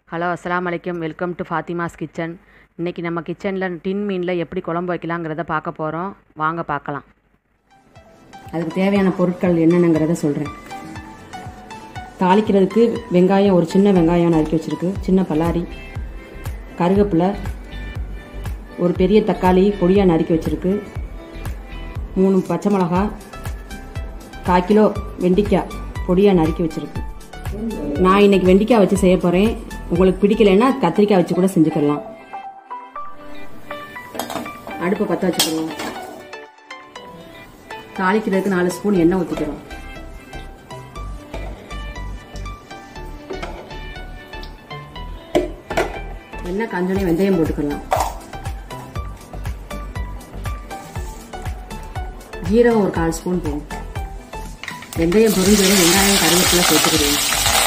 hello அஸ்ஸலாமு அலைக்கும் welcome to Fathima's kitchen இன்றைக்கி நம்ம கிச்சனில் டின் மீனில் எப்படி குழம்பு வைக்கலாங்கிறத பார்க்க போகிறோம் வாங்க பார்க்கலாம் அதுக்கு தேவையான பொருட்கள் என்னென்னங்கிறத சொல்கிறேன் தாளிக்கிறதுக்கு வெங்காயம் ஒரு சின்ன வெங்காயம் நறுக்கி வச்சுருக்கு சின்ன பல்லாரி கருவேப்பிலை ஒரு பெரிய தக்காளி பொடியாக நறுக்கி வச்சுருக்கு மூணு பச்சை மிளகா கால் கிலோ வெண்டிக்காய் பொடியாக நறுக்கி வச்சுருக்கு நான் இன்னைக்கு வெண்டிக்காய் வச்சு செய்ய போகிறேன் உங்களுக்கு பிடிக்கலைன்னா கத்திரிக்காய் வச்சு கூட செஞ்சுக்கலாம் அடுப்பை பற்ற வச்சுக்கலாம் தாளிக்கிறதுக்கு நாலு ஸ்பூன் எண்ணெய் ஊற்றிக்கிறோம் எண்ணெய் காஞ்சோடனே வெந்தயம் போட்டுக்கலாம் ஜீரகம் ஒரு கால் ஸ்பூன் போகும் வெந்தயம் பொரிஞ்சதும் வெங்காயம் கருவேப்பிலை சேர்த்துக்கிறேன்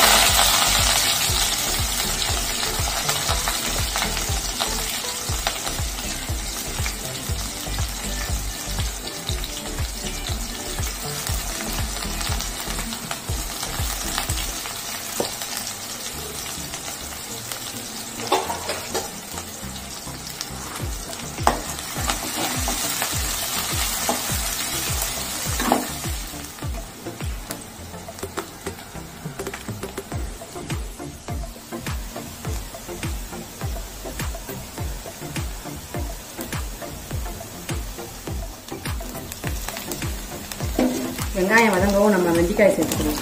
வெங்காயம் வதங்கவும் நம்ம வெண்டிக்காய் சேர்த்துக்கணும்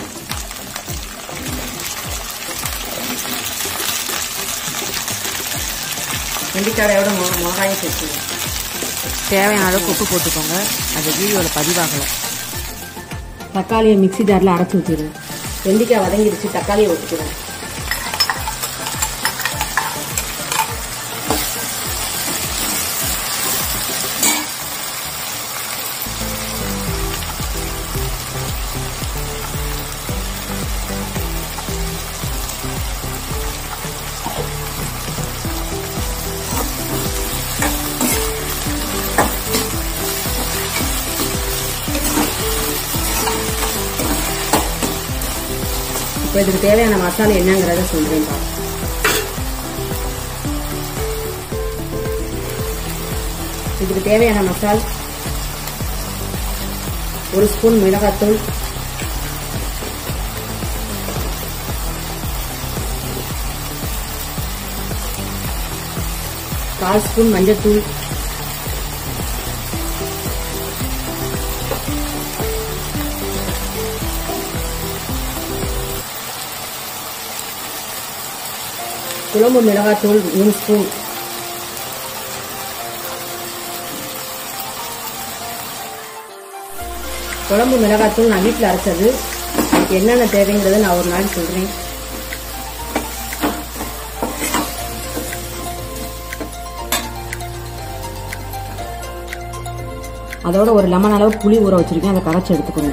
வெண்டிக்காயோட மிளகாயும் சேர்த்துக்கணும் தேவையான அளவுக்கு உப்பு போட்டுக்கோங்க அது வீடியோவில் பதிவாகலை தக்காளியை மிக்ஸி ஜாரில் அரைச்சி ஊற்றிடுவேன் வெண்டிக்காய் வதங்கிடுச்சு தக்காளியை ஊற்றிக்கிறேன் இப்போ இதுக்கு தேவையான மசாலா என்னங்கிறத சொல்கிறேன் பா இதுக்கு தேவையான மசால் ஒரு ஸ்பூன் மிளகாத்தூள் கால் ஸ்பூன் மஞ்சத்தூள் குழம்பு மிளகாத்தூள் மூணு ஸ்பூன் குழம்பு மிளகாத்தூள் நான் வீட்டில் அரைச்சது அதுக்கு என்னென்ன தேவைங்கிறத நான் ஒரு நாள் சொல்கிறேன் அதோட ஒரு லெமன் அளவு புளி ஊற வச்சிருக்கேன் அதை கரைச்சி எடுத்துக்கணும்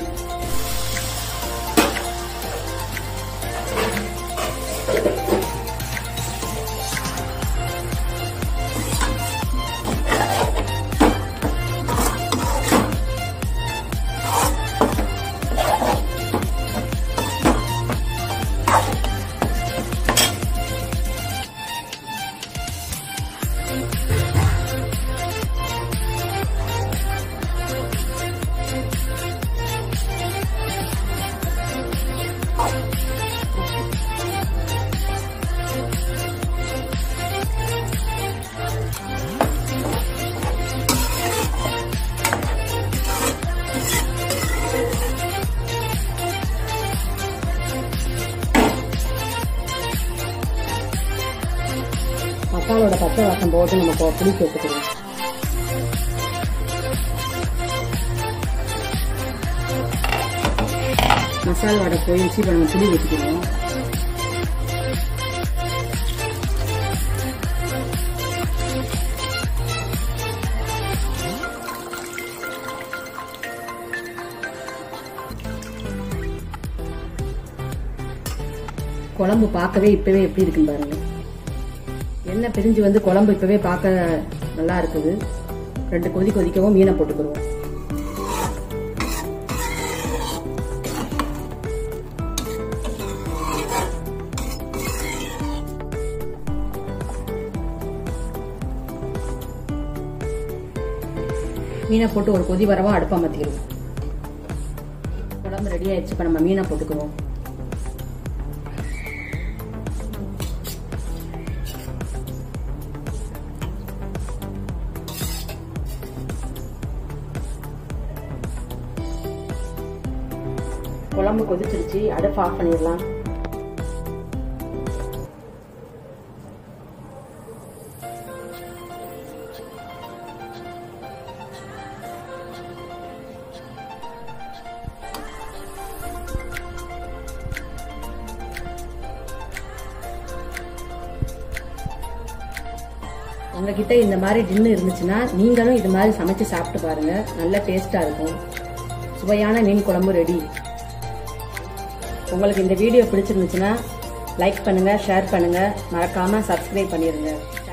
மசாலோட பச்சை வாசம் போட்டு நம்ம இப்போ புளி சேர்த்துக்கிறோம் மசாலா வடை போயிடுச்சு இப்போ நம்ம புளி ஊற்றிக்கிறோம் குழம்பு பார்க்கவே இப்பவே எப்படி இருக்குன்னு பாருங்க எண்ணெய் பிரிஞ்சு வந்து குழம்பு இப்பவே பார்க்க நல்லா இருக்குது ரெண்டு கொதி கொதிக்கவும் மீனை போட்டுக்கிடுவோம் மீனை போட்டு ஒரு கொதி வரவா அடுப்பை மாற்றிடுவோம் குழம்பு ரெடி ஆயிடுச்சு இப்போ நம்ம மீனை போட்டுக்குவோம் குழம்பு கொதிச்சிருச்சு அடுப்பு ஆஃப் பண்ணிடலாம் உங்ககிட்ட இந்த மாதிரி டின்னு இருந்துச்சுன்னா நீங்களும் இது மாதிரி சமைச்சு சாப்பிட்டு பாருங்க நல்ல டேஸ்டா இருக்கும் சுவையான மீன் குழம்பு ரெடி உங்களுக்கு இந்த வீடியோ பிடிச்சிருந்துச்சுன்னா லைக் பண்ணுங்க ஷேர் பண்ணுங்க மறக்காம சப்ஸ்கிரைப் பண்ணிருங்க